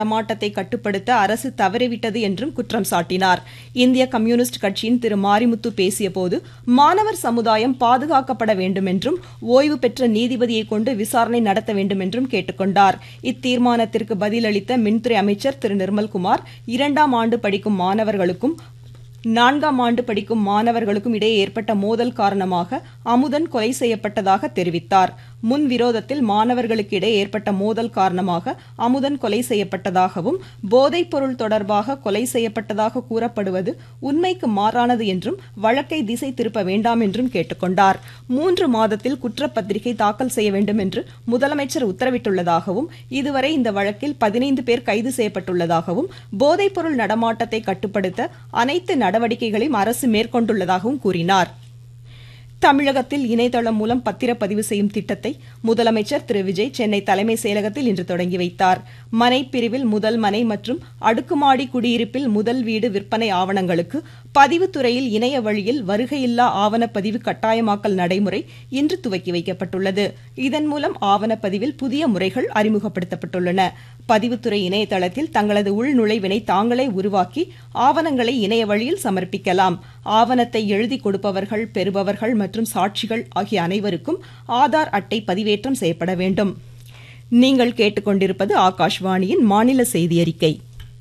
நடமாட்டத்தை கட்டுப்படுத்த அரசு தவறிவிட்டது என்றும் குற்றம் சாட்டினார் இந்திய கம்யூனிஸ்ட் கட்சியின் திரு மாரிமுத்து பேசியபோது மாணவர் சமுதாயம் பாதுகாக்கப்பட வேண்டும் என்றும் ஓய்வு பெற்ற நீதிபதியை கொண்டு விசாரணை நடத்த வேண்டும் என்றும் கேட்டுக்கொண்டார் இத்தீர்மானத்திற்கு பதிலளித்த மின்துறை அமைச்சர் திரு நிர்மல்குமார் இரண்டாம் ஆண்டு படிக்கும் மாணவர்களுக்கும் நான்காம் ஆண்டு படிக்கும் மாணவர்களுக்கும் இடையே ஏற்பட்ட மோதல் காரணமாக அமுதன் கொலை செய்யப்பட்டதாக தெரிவித்தார் முன் விரோதத்தில் மாணவர்களுக்கு இடையே ஏற்பட்ட மோதல் காரணமாக அமுதன் கொலை செய்யப்பட்டதாகவும் போதைப் பொருள் தொடர்பாக கொலை செய்யப்பட்டதாக கூறப்படுவது உண்மைக்கு மாறானது என்றும் வழக்கை திசை திருப்ப வேண்டாம் என்றும் கேட்டுக்கொண்டார் மூன்று மாதத்தில் குற்றப்பத்திரிகை தாக்கல் செய்ய வேண்டும் என்று முதலமைச்சர் உத்தரவிட்டுள்ளதாகவும் இதுவரை இந்த வழக்கில் பதினைந்து பேர் கைது செய்யப்பட்டுள்ளதாகவும் போதைப் பொருள் நடமாட்டத்தை கட்டுப்படுத்த அனைத்து நடவடிக்கைகளையும் அரசு மேற்கொண்டுள்ளதாகவும் கூறினார் தமிழகத்தில் இணையதளம் மூலம் பத்திரப்பதிவு செய்யும் திட்டத்தை முதலமைச்சர் திரு விஜய் சென்னை தலைமை செயலகத்தில் இன்று தொடங்கி வைத்தார் மனை பிரிவில் முதல் மனை மற்றும் அடுக்குமாடி குடியிருப்பில் முதல் வீடு விற்பனை ஆவணங்களுக்கு பதிவுத்துறையில் இணைய வழியில் வருகையில்லா ஆவணப்பதிவு கட்டாயமாக்கல் நடைமுறை இன்று துவக்கி வைக்கப்பட்டுள்ளது இதன் மூலம் ஆவணப்பதிவில் புதிய முறைகள் அறிமுகப்படுத்தப்பட்டுள்ளன பதிவுத்துறை இணையதளத்தில் தங்களது உள்நுழைவினை தாங்களே உருவாக்கி ஆவணங்களை இணைய வழியில் சமர்ப்பிக்கலாம் ஆவணத்தை எழுதி கொடுப்பவர்கள் பெறுபவர்கள் மற்றும் சாட்சிகள் ஆகிய அனைவருக்கும் ஆதார் அட்டை பதிவேற்றம் செய்யப்பட வேண்டும் நீங்கள் கேட்டுக்கொண்டிருப்பது ஆகாஷ்வாணியின் மாநில செய்தி அறிக்கை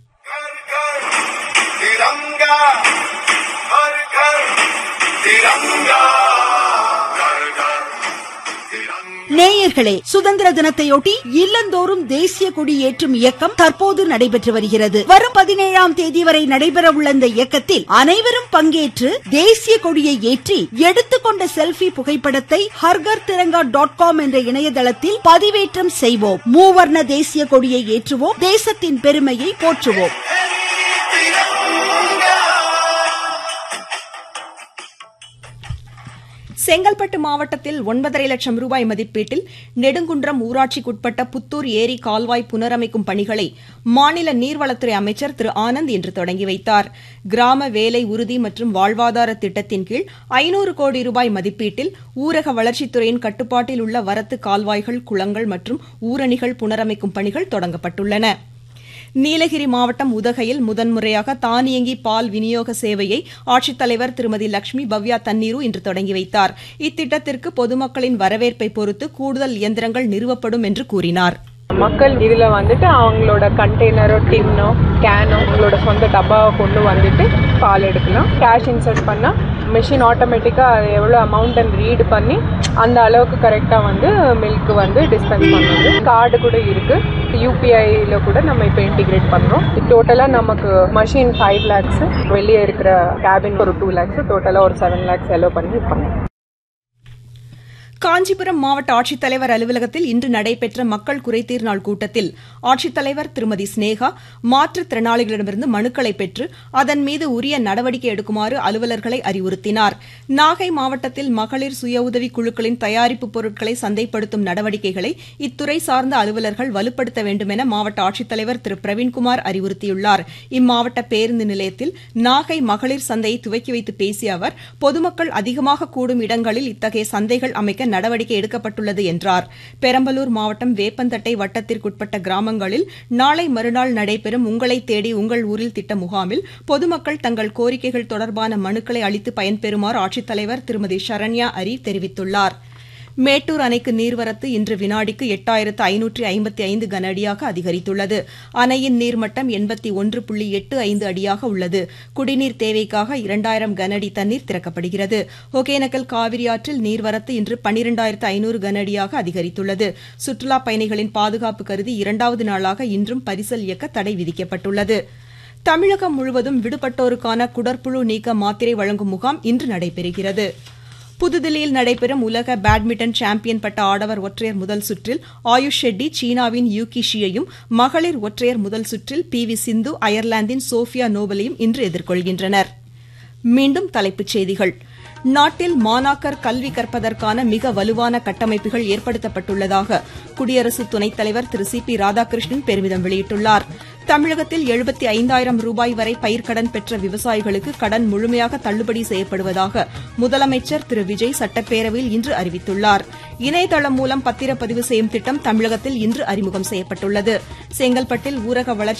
तिरंगा हर घर तिरंगा घर घर तिरंगा நேயர்களே சுதந்திர தினத்தையொட்டி இல்லந்தோறும் தேசிய கொடி ஏற்றும் இயக்கம் தற்போது நடைபெற்று வருகிறது வரும் பதினேழாம் தேதி வரை நடைபெற உள்ள இந்த இயக்கத்தில் அனைவரும் பங்கேற்று தேசிய கொடியை ஏற்றி எடுத்துக்கொண்ட செல்பி புகைப்படத்தை ஹர்கர் திரங்கா டாட் காம் என்ற இணையதளத்தில் பதிவேற்றம் செய்வோம் மூவர்ண தேசிய கொடியை ஏற்றுவோம் தேசத்தின் பெருமையை போற்றுவோம் செங்கல்பட்டு மாவட்டத்தில் ஒன்பதரை லட்சம் ரூபாய் மதிப்பீட்டில் நெடுங்குன்றம் ஊராட்சிக்குட்பட்ட புத்தூர் ஏரி கால்வாய் புனரமைக்கும் பணிகளை மாநில நீர்வளத்துறை அமைச்சர் திரு ஆனந்த் இன்று தொடங்கி வைத்தார் கிராம வேலை உறுதி மற்றும் வாழ்வாதார திட்டத்தின் கீழ் ஐநூறு கோடி ரூபாய் மதிப்பீட்டில் ஊரக வளர்ச்சித்துறையின் கட்டுப்பாட்டில் உள்ள வரத்து கால்வாய்கள் குளங்கள் மற்றும் ஊரணிகள் புனரமைக்கும் பணிகள் தொடங்கப்பட்டுள்ளன நீலகிரி மாவட்டம் உதகையில் முதன்முறையாக தானியங்கி பால் விநியோக சேவையை ஆட்சித்தலைவர் திருமதி லட்சுமி பவ்யா தண்ணீரு இன்று தொடங்கி வைத்தார் இத்திட்டத்திற்கு பொதுமக்களின் வரவேற்பை பொறுத்து கூடுதல் இயந்திரங்கள் நிறுவப்படும் என்று கூறினார் மக்கள் இதுல வந்துட்டு அவங்களோட கண்டெய்னரோ டின்னோ கேனோ அவங்களோட சொந்த டப்பாவை கொண்டு வந்துட்டு பால் எடுக்கலாம் கேஷ் இன்சர்ட் பண்ணா மிஷின் ஆட்டோமேட்டிக்காக அது எவ்வளோ அமௌண்ட்னு ரீட் பண்ணி அந்த அளவுக்கு கரெக்டாக வந்து மில்க் வந்து டிஸ்பென்ஸ் பண்ணுது கார்டு கூட இருக்கு யூபிஐல கூட நம்ம இப்போ இன்டிகிரேட் பண்ணுறோம் டோட்டலாக நமக்கு மஷின் ஃபைவ் லேக்ஸ் வெளியே இருக்கிற கேபின் ஒரு டூ லேக்ஸ் டோட்டலாக ஒரு செவன் லேக்ஸ் செலவு பண்ணி இது பண்ணோம் காஞ்சிபுரம் மாவட்ட ஆட்சித்தலைவர் அலுவலகத்தில் இன்று நடைபெற்ற மக்கள் குறைதீர் நாள் கூட்டத்தில் ஆட்சித்தலைவர் திருமதி ஸ்னேகா மாற்றுத்திறனாளிகளிடமிருந்து மனுக்களை பெற்று அதன் மீது உரிய நடவடிக்கை எடுக்குமாறு அலுவலர்களை அறிவுறுத்தினார் நாகை மாவட்டத்தில் மகளிர் சுய உதவி குழுக்களின் தயாரிப்பு பொருட்களை சந்தைப்படுத்தும் நடவடிக்கைகளை இத்துறை சார்ந்த அலுவலர்கள் வலுப்படுத்த வேண்டும் என மாவட்ட ஆட்சித்தலைவர் திரு பிரவீன்குமார் அறிவுறுத்தியுள்ளார் இம்மாவட்ட பேருந்து நிலையத்தில் நாகை மகளிர் சந்தையை துவக்கி வைத்து பேசிய அவர் பொதுமக்கள் அதிகமாக கூடும் இடங்களில் இத்தகைய சந்தைகள் அமைக்க நடவடிக்கை எடுக்கப்பட்டுள்ளது என்றார் பெரம்பலூர் மாவட்டம் வேப்பந்தட்டை வட்டத்திற்குட்பட்ட கிராமங்களில் நாளை மறுநாள் நடைபெறும் உங்களை தேடி உங்கள் ஊரில் திட்ட முகாமில் பொதுமக்கள் தங்கள் கோரிக்கைகள் தொடர்பான மனுக்களை அளித்து பயன்பெறுமாறு ஆட்சித்தலைவர் திருமதி சரண்யா அரி தெரிவித்துள்ளார் மேட்டூர் அணைக்கு நீர்வரத்து இன்று வினாடிக்கு எட்டாயிரத்து ஐநூற்றி ஐம்பத்தி ஐந்து கன அடியாக அதிகரித்துள்ளது அணையின் நீர்மட்டம் எண்பத்தி ஒன்று புள்ளி எட்டு ஐந்து அடியாக உள்ளது குடிநீர் தேவைக்காக இரண்டாயிரம் கன அடி தண்ணீர் திறக்கப்படுகிறது ஒகேனக்கல் காவிரி ஆற்றில் நீர்வரத்து இன்று பன்னிரண்டாயிரத்து ஐநூறு கன அடியாக அதிகரித்துள்ளது சுற்றுலாப் பயணிகளின் பாதுகாப்பு கருதி இரண்டாவது நாளாக இன்றும் பரிசல் இயக்க தடை விதிக்கப்பட்டுள்ளது தமிழகம் முழுவதும் விடுபட்டோருக்கான குடற்புழு நீக்க மாத்திரை வழங்கும் முகாம் இன்று நடைபெறுகிறது புதுதில்லியில் நடைபெறும் உலக பேட்மிண்டன் சாம்பியன் பட்ட ஆடவர் ஒற்றையர் முதல் சுற்றில் ஆயுஷ் ஷெட்டி சீனாவின் யூகி ஷியையும் மகளிர் ஒற்றையர் முதல் சுற்றில் பி வி சிந்து அயர்லாந்தின் சோஃபியா நோபலையும் இன்று எதிர்கொள்கின்றனர் மீண்டும் தலைப்புச் செய்திகள் நாட்டில் மாணாக்கர் கல்வி கற்பதற்கான மிக வலுவான கட்டமைப்புகள் ஏற்படுத்தப்பட்டுள்ளதாக குடியரசு துணைத் தலைவர் திரு சி பி ராதாகிருஷ்ணன் பெருமிதம் வெளியிட்டுள்ளார் தமிழகத்தில் எழுபத்தி ஐந்தாயிரம் ரூபாய் வரை பயிர்க்கடன் பெற்ற விவசாயிகளுக்கு கடன் முழுமையாக தள்ளுபடி செய்யப்படுவதாக முதலமைச்சர் திரு விஜய் சட்டப்பேரவையில் இன்று அறிவித்துள்ளார் இணையதளம் மூலம் பத்திரப்பதிவு செய்யும் திட்டம் தமிழகத்தில் இன்று அறிமுகம் செய்யப்பட்டுள்ளது செங்கல்பட்டில் ஊரக வளர்ச்சி